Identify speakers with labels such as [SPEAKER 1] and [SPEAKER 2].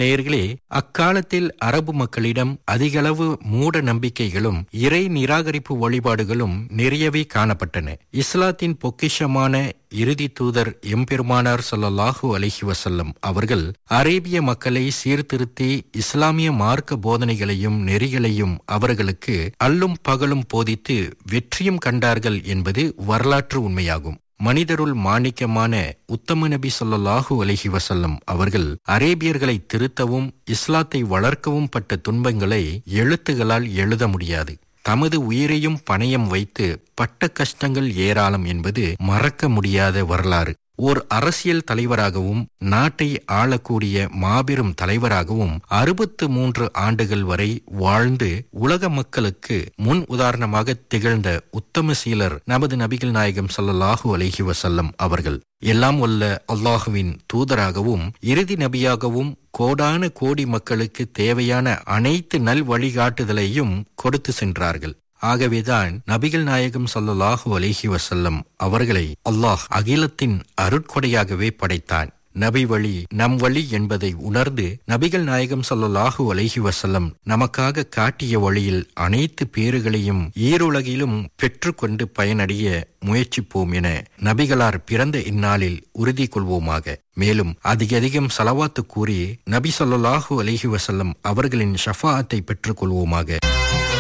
[SPEAKER 1] நேயர்களே அக்காலத்தில் அரபு மக்களிடம் அதிகளவு மூட நம்பிக்கைகளும் இறை நிராகரிப்பு வழிபாடுகளும் நிறையவே காணப்பட்டன இஸ்லாத்தின் பொக்கிஷமான இறுதி தூதர் எம்பெருமானார் ஸல்லல்லாஹு அலைஹி வஸல்லம் அவர்கள் அரேபிய மக்களை சீர்திருத்தி இஸ்லாமிய மார்க்க போதனைகளையும் நெறிகளையும் அவர்களுக்கு அல்லும் பகலும் போதித்து வெற்றியும் கண்டார்கள் என்பது வரலாற்று உண்மையாகும் மனிதருள் மாணிக்கமான உத்தம நபி ஸல்லல்லாஹு அலைஹி வஸல்லம் அவர்கள் அரேபியர்களை திருத்தவும் இஸ்லாத்தை வளர்க்கவும் பட்ட துன்பங்களை எழுத்துகளால் எழுத முடியாது தமது உயிரையும் பணயம் வைத்து பட்ட கஷ்டங்கள் ஏராளம் என்பது மறக்க முடியாத வரலாறு ஓர் அரசியல் தலைவராகவும் நாட்டை ஆளக்கூடிய மாபெரும் தலைவராகவும் அறுபத்து மூன்று ஆண்டுகள் வரை வாழ்ந்து உலக மக்களுக்கு முன் உதாரணமாக திகழ்ந்த உத்தம சீலர் நமது நபிகள் நாயகம் ஸல்லல்லாஹு அலைஹி வஸல்லம் அவர்கள் எல்லாம் வல்ல அல்லாஹுவின் தூதராகவும் இறுதி நபியாகவும் கோடான கோடி மக்களுக்கு தேவையான அனைத்து நல் வழிகாட்டுதலையும் கொடுத்து சென்றார்கள் ஆகவேதான் நபிகள் நாயகம் ஸல்லல்லாஹு அலைஹி வஸல்லம் அவர்களை அல்லாஹ் அகிலத்தின் அருட்கொடையாகவே படைத்தான் நபி வழி நம் வழி என்பதை உணர்ந்து நபிகள் நாயகம் ஸல்லல்லாஹு அலைஹி வஸல்லம் நமக்காக காட்டிய வழியில் அனைத்து பேறுகளையும் ஈருலகிலும் பெற்றுக்கொண்டு பயனடைய முயற்சிப்போம் என நபிகளார் பிறந்த இந்நாளில் உறுதி கொள்வோமாக மேலும் அதிக அதிகம் சலவாத்து கூறி நபி ஸல்லல்லாஹு அலைஹி வஸல்லம் அவர்களின் ஷஃபாஅத்தை பெற்றுக்கொள்வோமாக